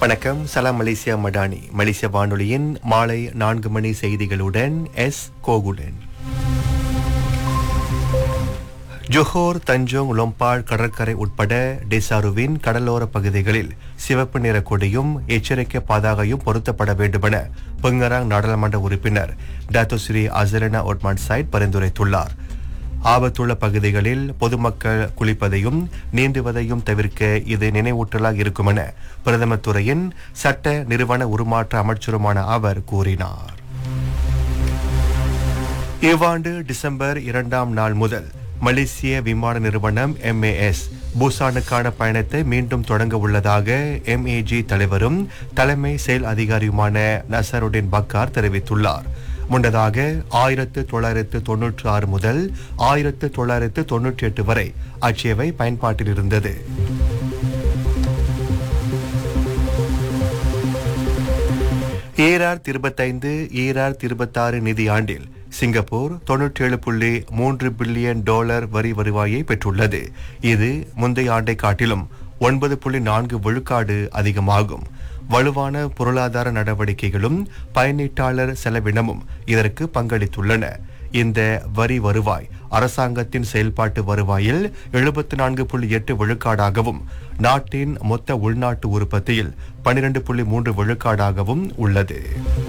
வணக்கம் சலாம் மலேசியா மடானி மலேசிய வானொலியின் மாலை நான்கு மணி செய்திகளுடன் எஸ் கோகுலன் ஜொஹோர் தஞ்சோங் லொம்பாள் கடற்கரை உட்பட டெசாருவின் கடலோர பகுதிகளில் சிவப்பு நிற கொடியும் எச்சரிக்கை பதாகையும் பொருத்தப்பட வேண்டுமென பெங்கராங் நாடாளுமன்ற உறுப்பினர் டாத்தோஸ்ரீ அசரனா ஒட்மான் சைட் பரிந்துரைத்துள்ளார் ஆபத்துள்ள பகுதிகளில் பொதுமக்கள் குளிப்பதையும் நீந்துவதையும் தவிர்க்க இது நினைவூட்டலாக இருக்குமென பிரதமர் துறையின் சட்ட நிறுவன உருமாற்ற அமைச்சருமான அவர் கூறினார் இவ்வாண்டு டிசம்பர் இரண்டாம் நாள் முதல் மலேசிய விமான நிறுவனம் எம்ஏஎஸ் பூசானுக்கான பயணத்தை மீண்டும் தொடங்க உள்ளதாக எம்ஏஜி தலைவரும் தலைமை செயல் அதிகாரியுமான நசருடின் பக்கார் தெரிவித்துள்ளார் முன்னதாக ஆயிரத்து தொள்ளாயிரத்து தொன்னூற்று ஆறு முதல் ஆயிரத்து தொள்ளாயிரத்து தொன்னூற்றி எட்டு வரை அச்சேவை பயன்பாட்டில் இருந்தது ஈரார் இருபத்தைந்து ஈரார் இருபத்தாறு நிதியாண்டில் சிங்கப்பூர் தொன்னூற்றி ஏழு புள்ளி மூன்று பில்லியன் டாலர் வரி வருவாயை பெற்றுள்ளது இது முந்தைய ஆண்டை காட்டிலும் ஒன்பது புள்ளி நான்கு விழுக்காடு அதிகமாகும் வலுவான பொருளாதார நடவடிக்கைகளும் பயனீட்டாளர் செலவினமும் இதற்கு பங்களித்துள்ளன இந்த வரி வருவாய் அரசாங்கத்தின் செயல்பாட்டு வருவாயில் எழுபத்தி நான்கு புள்ளி எட்டு விழுக்காடாகவும் நாட்டின் மொத்த உள்நாட்டு உற்பத்தியில் பனிரெண்டு புள்ளி மூன்று விழுக்காடாகவும் உள்ளது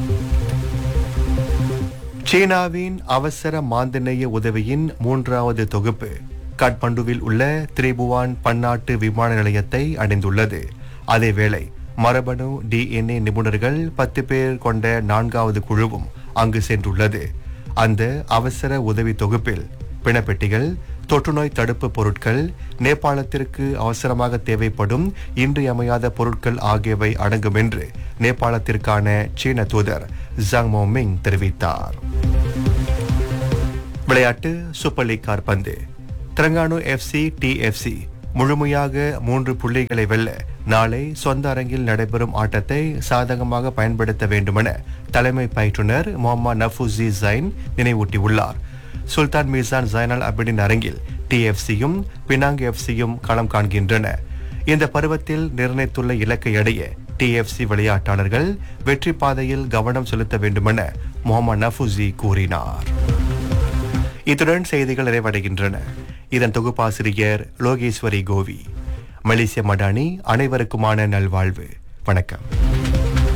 சீனாவின் அவசர மாந்தநேய உதவியின் மூன்றாவது தொகுப்பு காட்மண்டுவில் உள்ள திரிபுவான் பன்னாட்டு விமான நிலையத்தை அடைந்துள்ளது அதேவேளை மரபணு டிஎன்ஏ நிபுணர்கள் பத்து பேர் கொண்ட நான்காவது குழுவும் அங்கு சென்றுள்ளது அந்த அவசர உதவி தொகுப்பில் பிணப்பெட்டிகள் தொற்றுநோய் தடுப்பு பொருட்கள் நேபாளத்திற்கு அவசரமாக தேவைப்படும் இன்றியமையாத பொருட்கள் ஆகியவை அடங்கும் என்று நேபாளத்திற்கான சீன தூதர் ஜாங் மோமிங் தெரிவித்தார் விளையாட்டு சூப்பர் லீக் கார்பந்து திரங்கானு எஃப்சி டிஎஃப்சி முழுமையாக மூன்று புள்ளிகளை வெல்ல நாளை சொந்த அரங்கில் நடைபெறும் ஆட்டத்தை சாதகமாக பயன்படுத்த வேண்டுமென தலைமை பயிற்றுனர் முகமது நஃபுசி ஜைன் நினைவூட்டியுள்ளார் சுல்தான் மீசான் ஜைனல் அபிடின் அரங்கில் டிஎஃப்சியும் பினாங் எஃப்சியும் களம் காண்கின்றன இந்த பருவத்தில் நிர்ணயித்துள்ள இலக்கை அடைய டிஎஃப்சி விளையாட்டாளர்கள் வெற்றி பாதையில் கவனம் செலுத்த வேண்டுமென முகமது நஃபுசி கூறினார் இத்துடன் செய்திகள் நிறைவடைகின்றன இதன் தொகுப்பாசிரியர் லோகேஸ்வரி கோவி மலேசிய மடானி அனைவருக்குமான நல்வாழ்வு வணக்கம்